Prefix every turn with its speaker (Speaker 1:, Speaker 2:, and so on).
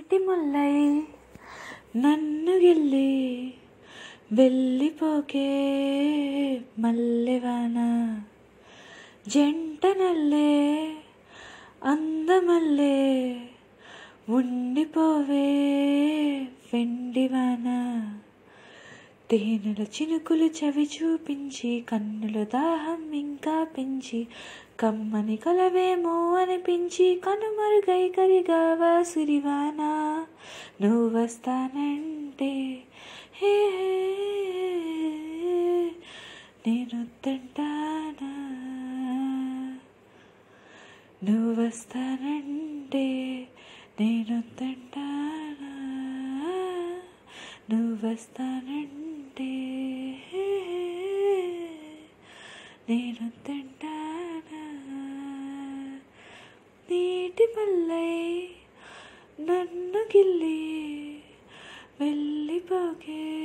Speaker 1: నీటి ముల్లై నన్ను గిల్లి వెళ్ళిపోకే మల్లెవాన జంట నల్లే అందమల్లే ఉండిపోవే వెండివాన తేనెల చినుకులు చవి చూపించి కన్నుల దాహం ఇంకా పెంచి కమ్మని కలవేమో అనిపించి కనుమరుగై కరిగావా సిరివాన నువ్వు వస్తానంటే హే నేను తింటానా నువ్వు వస్తానంటే నేను తింటానా నువ్వు వస్తానంటే నేను తింటానా నీటి పల్లై నన్ను గిల్లి వెళ్ళిపోకే